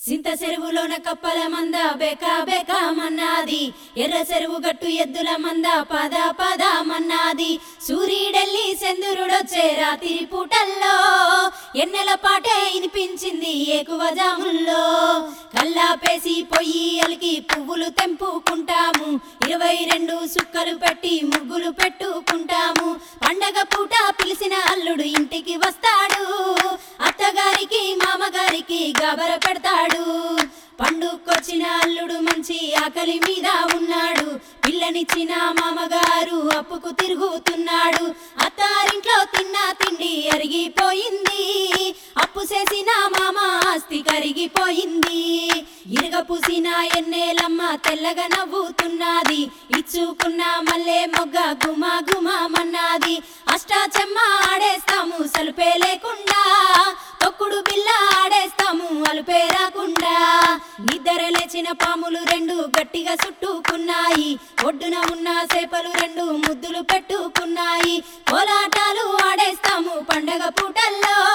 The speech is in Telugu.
సింత చెరువులోన కప్పల మంద బెకా బెకా మన్నాది ఎర్ర చెరువు గట్టు ఎద్దుల మంద పద పద మన్నాది సూర్యుడెల్లి సెందురుడొచ్చే రాత్రి పూటల్లో ఎన్నెల పాటే వినిపించింది ఏకువ జాముల్లో కల్లాపేసి పొయ్యి అలికి పువ్వులు తెంపుకుంటాము ఇరవై రెండు సుక్కలు పెట్టి ముగ్గులు పెట్టుకుంటాము పండగ పూట పిలిచిన అల్లుడు ఇంటికి వస్తాడు అత్తగారికి మామగారికి గబర పెడతాడు పండుకొచ్చిన అల్లుడు మంచి ఆకలి మీద ఉన్నాడు పిల్లనిచ్చిన మామగారు అప్పుకు తిరుగుతున్నాడు అత్తారింట్లో తిన్న తిండి అరిగిపోయింది అప్పు చేసిన మామ ఆస్తి కరిగిపోయింది ఇరగ పూసిన ఎన్నేలమ్మ తెల్లగా నవ్వుతున్నది ఇచ్చుకున్న మల్లె మొగ్గ గుమ గుమమన్నది అష్టాచెమ్మ ఆడేస్తాము సలుపే లేకుండా తొక్కుడు బిల్ల ఆడేస్తాము అలుపే రాకుండా నిద్ర లేచిన పాములు రెండు గట్టిగా చుట్టుకున్నాయి ఒడ్డున ఉన్న చేపలు రెండు ముద్దులు పెట్టుకున్నాయి కోలాటాలు ఆడేస్తాము పండగ పూటల్లో